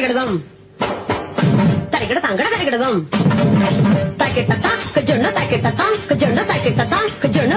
தரகிடதம் தரகிட தங்கட தரகிடதம் தாக்கிட்டா கஜொன்னு தாக்கிட்டா கஜொன்னு தாக்கிட்டா கஜொன்னு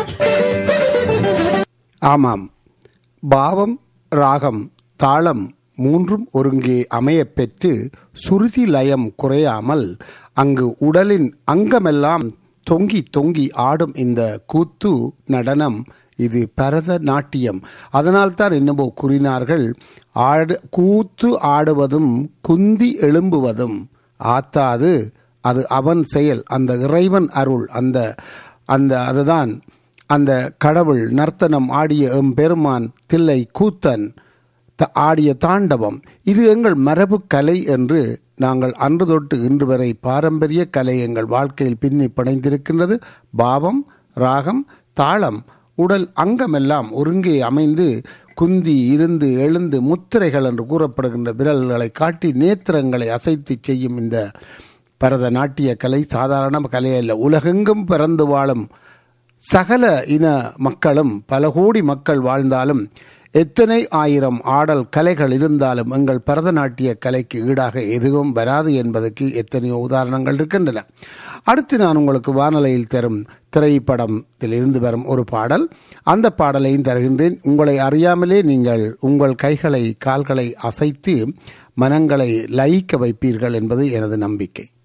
ஆமாம் பாவம் ராகம் தாளம் மூன்றும் ஒருங்கே அமையப் பெற்று சுருதி லயம் குறையாமல் அங்கு உடலின் அங்கமெல்லாம் தொங்கி தொங்கி ஆடும் இந்த கூத்து நடனம் இது பரத நாட்டியம் அதனால்தான் என்னவோ கூறினார்கள் ஆடு கூத்து ஆடுவதும் குந்தி எழும்புவதும் ஆத்தாது அது அவன் செயல் அந்த இறைவன் அருள் அந்த அந்த அதுதான் அந்த கடவுள் நர்த்தனம் ஆடிய எம்பெருமான் தில்லை கூத்தன் த- ஆடிய தாண்டவம் இது எங்கள் மரபு கலை என்று நாங்கள் அன்று தொட்டு இன்று வரை பாரம்பரிய கலை எங்கள் வாழ்க்கையில் பின்னி பிணைந்திருக்கின்றது பாவம் ராகம் தாளம் உடல் அங்கமெல்லாம் ஒருங்கே அமைந்து குந்தி இருந்து எழுந்து முத்திரைகள் என்று கூறப்படுகின்ற விரல்களை காட்டி நேத்திரங்களை அசைத்து செய்யும் இந்த பரதநாட்டிய கலை சாதாரண கலை அல்ல உலகெங்கும் பிறந்து வாழும் சகல இன மக்களும் பல கோடி மக்கள் வாழ்ந்தாலும் எத்தனை ஆயிரம் ஆடல் கலைகள் இருந்தாலும் எங்கள் பரதநாட்டிய கலைக்கு ஈடாக எதுவும் வராது என்பதற்கு எத்தனையோ உதாரணங்கள் இருக்கின்றன அடுத்து நான் உங்களுக்கு வானொலியில் தரும் திரைப்படத்தில் இருந்து வரும் ஒரு பாடல் அந்த பாடலையும் தருகின்றேன் உங்களை அறியாமலே நீங்கள் உங்கள் கைகளை கால்களை அசைத்து மனங்களை லயிக்க வைப்பீர்கள் என்பது எனது நம்பிக்கை